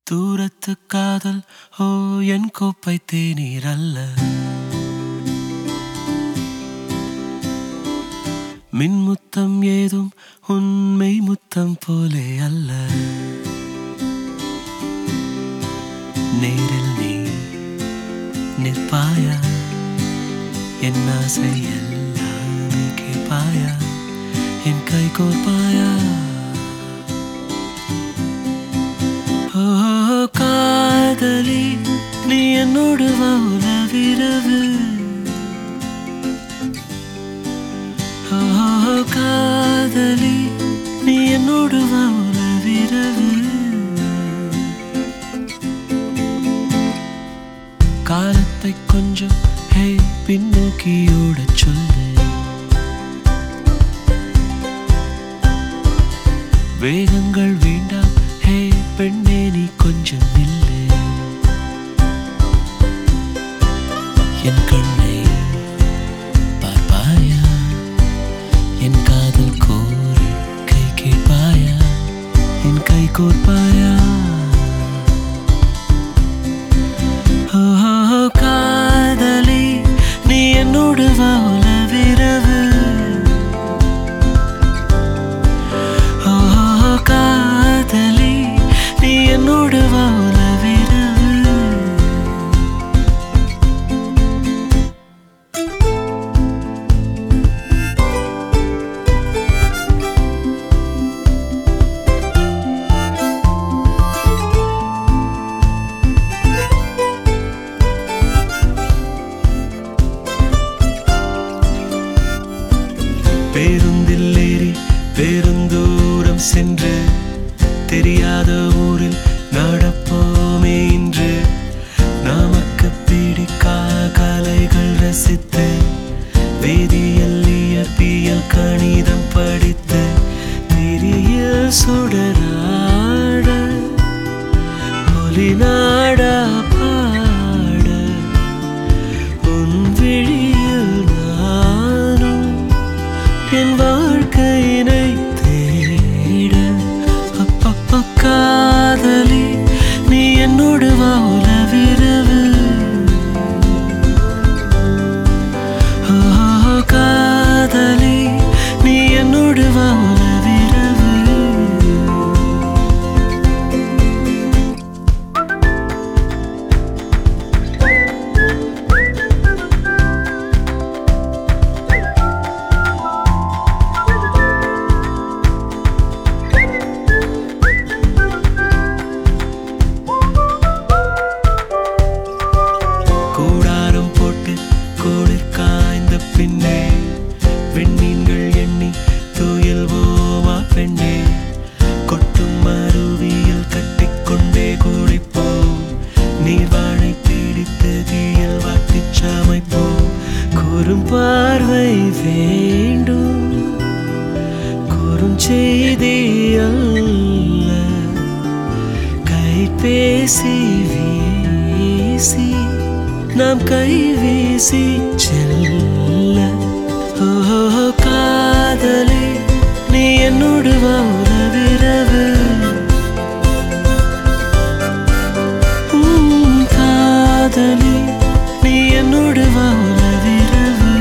தூரத்து காதல் ஓ என் கோப்பை தேநீர் அல்ல மின்முத்தம் ஏதும் உண்மை முத்தம் போலே அல்ல நேரில் நீ நிற்பாயா என் ஆசை எல்லாமே கேட்பாயா என் கை கோர்ப்பாயா ஓ காதலி நீ என்னோடு வா உலவிரவு ஓ காதலி நீ என்னோடு வா உலவிரவு காலத்தை கொஞ்சம் ஹே பின்னோக்கி ஓடச் சொல்லு வேகங்கள் வேண்டாம் ஹே பெண்ணே நீ கொஞ்சம் நில்லு என் கண்ணை பார்ப்பாயா என் காதல் கோரி கை கேட்பாயா என் கை கோர்ப்பாயா ஓ காதலி நீ என்னோடு வா உலவிரவு ஓ காதலி நீ என்னோடு வா உலவிரவு பேருந்தில் ஏறி பெருந்தூரம் சென்று தெரியாத ஊரில் நடப்போமே இன்று நமக்கு பிடிக்கா கலைகள் ரசித்து வேதியியல் இயற்பியல் கணிதம் படித்து திரியில் சுடராட ஒலி நாடா பாட உன் விழியில் நானும் என் வாழ்க்கையினை தேட அப்பப்ப காதலி நீ என்னோடு வா உலவிரவு ஓ காதலி நீ என்னோடு வா உலவிரவு கூடாரம் போட்டு குளிர் காய்ந்த பின்னே விண்மீன்கள் எண்ணி துயில்வோமா பெண்ணே கொட்டும் அருவியில் கட்டிக்கொண்டே குளிப்போம் நீர்வாழை பிடித்து தீயில் வாட்டிச் சமைப்போம் கூறும் பார்வை வேண்டும் குறுஞ்செய்தி அல்ல கைபேசி வீசி நாம் கை வீசி செல்ல ஓ காதலே நீ என்னோடு வா உறவிரவு உம், காதலி நீ என்னோடு வா உறவிரவு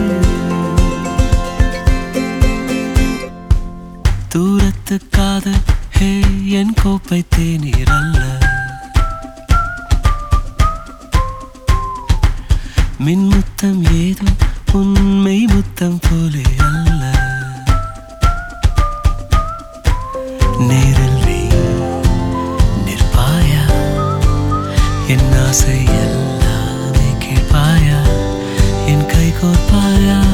தூரத்து காதல் ஹே என் கோப்பை தேநீர் அல்ல மின்முத்தம் ஏதும் உண்மை முத்தம் போலே அல்ல நேரில் நீ நிற்பாயா என் ஆசை எல்லாமே கேட்பாயா என் கை கோர்ப்பாயா